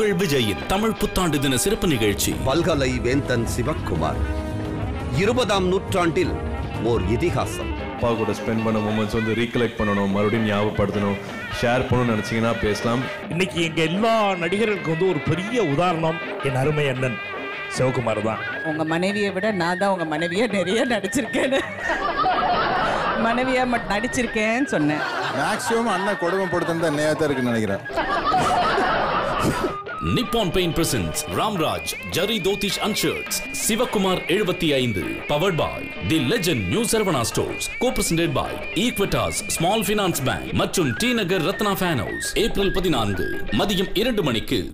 உங்கள் விஜயின் தமிழ் புத்தாண்டு தின சிறப்பு நிகழ்ச்சி பல்கலை வேந்தன் சிவக்குமார் இருபதாம் நூற்றாண்டில் ஓர் இதிகாசம் அப்பா கூட ஸ்பெண்ட் பண்ண மூமெண்ட்ஸ் வந்து ரீகலெக்ட் பண்ணணும் மறுபடியும் ஞாபகப்படுத்தணும் ஷேர் பண்ணணும்னு நினச்சிங்கன்னா பேசலாம் இன்னைக்கு எங்க எல்லா நடிகர்களுக்கும் வந்து ஒரு பெரிய உதாரணம் என் அருமை அண்ணன் சிவகுமார் தான் உங்க மனைவியை விட நான் தான் உங்க மனைவியை நிறைய நடிச்சிருக்கேன்னு மனைவியா மட்டும் நடிச்சிருக்கேன்னு சொன்னேன் மேக்ஸிமம் அண்ணன் கொடுமைப்படுத்துன்னு தான் நேரத்தான் இருக்குன்னு நினைக்கிறேன் Nippon paint presents Ramraj zari dhotis and shirts Sivakumar எழுபத்தி ஐந்து powered by the legend new Saravana stores co presented by Equitas small finance bank மற்றும் T Nagar Ratna fan house April பதினான்கு மதியம் இரண்டு மணிக்கு